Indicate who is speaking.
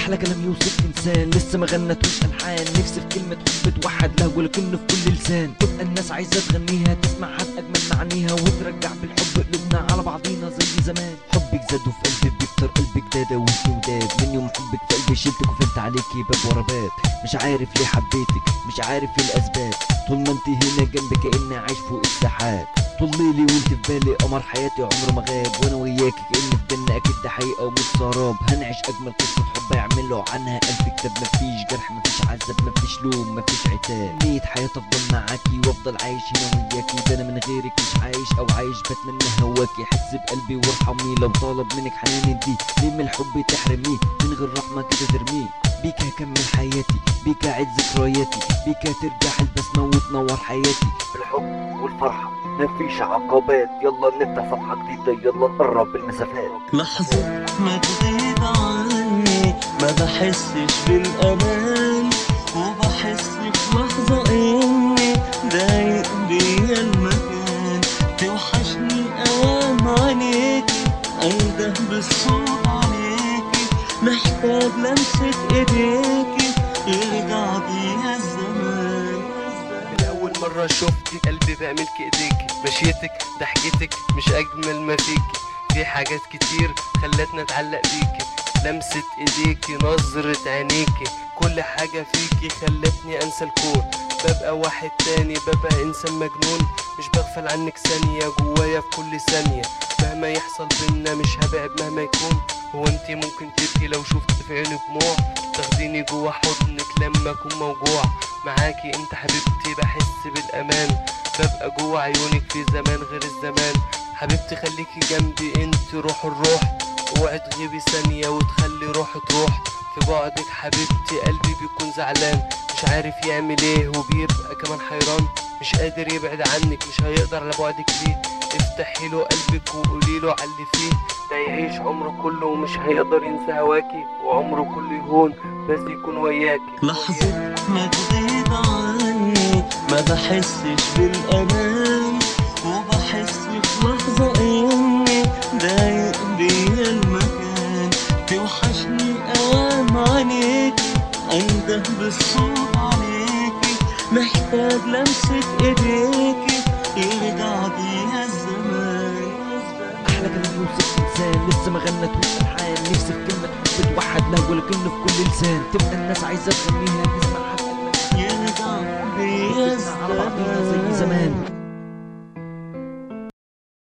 Speaker 1: احلى كلام يوصف انسان لسه ما غنتوش الحان نفسي في كلمه حب توحد له ولكنه في كل لسان تبقى الناس عايزه تغنيها تسمعها باجمل معانيها وترجع بالحب قلوبنا على بعضينا زي زمان حبك زاد وفي قلبي بيكتر قلبك دادا وانت وداد من يوم حبك في قلبي شلتك وفلت عليكي باب ورا باب مش عارف ليه حبيتك مش عارف ايه الاسباب طول ما انت هنا جنبي كاني عايش فوق السحاب طول ليلي وانت في بالي قمر حياتي عمره ما غاب وانا وياكي كأن في بينا اكيد ده حقيقه ومش سراب هنعيش اجمل قصه حب يعملوا عنها الف كتاب مفيش جرح مفيش عذاب مفيش لوم مفيش عتاب نية حياتي افضل معاكي وافضل عايش هنا وياكي ده انا من غيرك مش عايش او عايش بتمنى هواكي حس بقلبي وارحميه لو طالب منك حنان دي ليه من الحب تحرميه من غير رحمه كده ترميه بيك هكمل حياتي بيك اعيد ذكرياتي بيك ترجع البسمه وتنور حياتي بالحب والفرحه مفيش عقبات يلا نفتح صفحه جديده يلا نقرب المسافات
Speaker 2: لحظة ما تغيب عني ما بحسش بالأمان وبحس في لحظة إني ضايق بيا المكان توحشني أوام عينيكي أنده بالصوت عليكي محتاج لمسة إيديكي يرجع بيها الزمان
Speaker 3: من أول مرة شفتك قلبي بأملك إيديكي مشيتك ضحكتك مش أجمل ما فيكي في حاجات كتير خلتنا نتعلق بيكي لمسة إيديكي نظرة عينيكي كل حاجة فيكي خلتني أنسى الكون ببقى واحد تاني ببقى إنسان مجنون مش بغفل عنك ثانية جوايا في كل ثانية مهما يحصل بينا مش هبعد مهما يكون هو انتي ممكن تبكي لو شفت في عيني دموع تاخديني جوا حضنك لما اكون موجوع معاكي انت حبيبتي بحس بالامان ببقى جوا عيونك في زمان غير الزمان حبيبتي خليكي جنبي انت روح الروح اوعي تغيبي ثانية وتخلي روحي تروح في بعدك حبيبتي قلبي بيكون زعلان مش عارف يعمل ايه وبيبقى كمان حيران مش قادر يبعد عنك مش هيقدر على بعدك ليه افتحي له قلبك وقولي له على اللي فيه ده يعيش عمره كله ومش هيقدر ينسى هواكي وعمره كله يهون بس يكون وياكي
Speaker 2: لحظة ما تغيب عني ما بحسش بالأمان وبحس في لحظة إني ضايق بيا المكان توحشني أوام عينيكي أنده بالصوت عليكي محتاج لمسة إيديكي يرجع بيها الزمان
Speaker 1: احلى كلام يوصف انسان لسه ما غنتوش الحان نفسي في كلمه حب توحد له ولكنه في كل لسان تبقى الناس عايزه تغنيها تسمع